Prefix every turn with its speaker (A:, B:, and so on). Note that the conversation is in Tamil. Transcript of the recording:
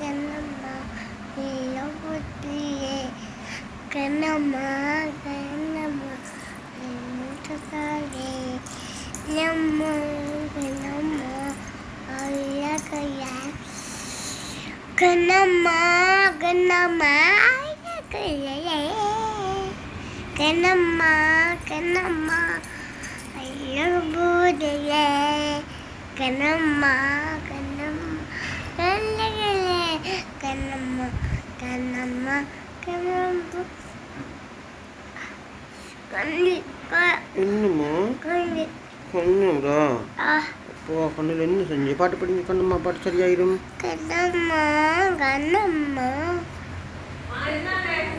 A: கண்ணம்மா இளவத்திலே கண்ணம்மா கண்ணம்மா முட்டத்தாலே நம்ம கண்ணம்மா அழகைய கண்ணம்மா கண்ணம்மா அழகையே கண்ணம்மா கண்ணம்மா அழகுதிலே கண்ணம்மா கண்ணம்மா கண்ணகளே கண்ணம்மா கண்ணம்மா கண்ணம்மா கண்டிப்பா
B: என்னம்மா
A: கண்டி
B: கண்ணுடா
A: ஆ
B: அப்போ கண்ணில் என்ன செஞ்சு பாட்டு படிங்க கண்ணுமா பாட்டு சரியாயிரும்
A: கண்ணம்மா கண்ணம்மா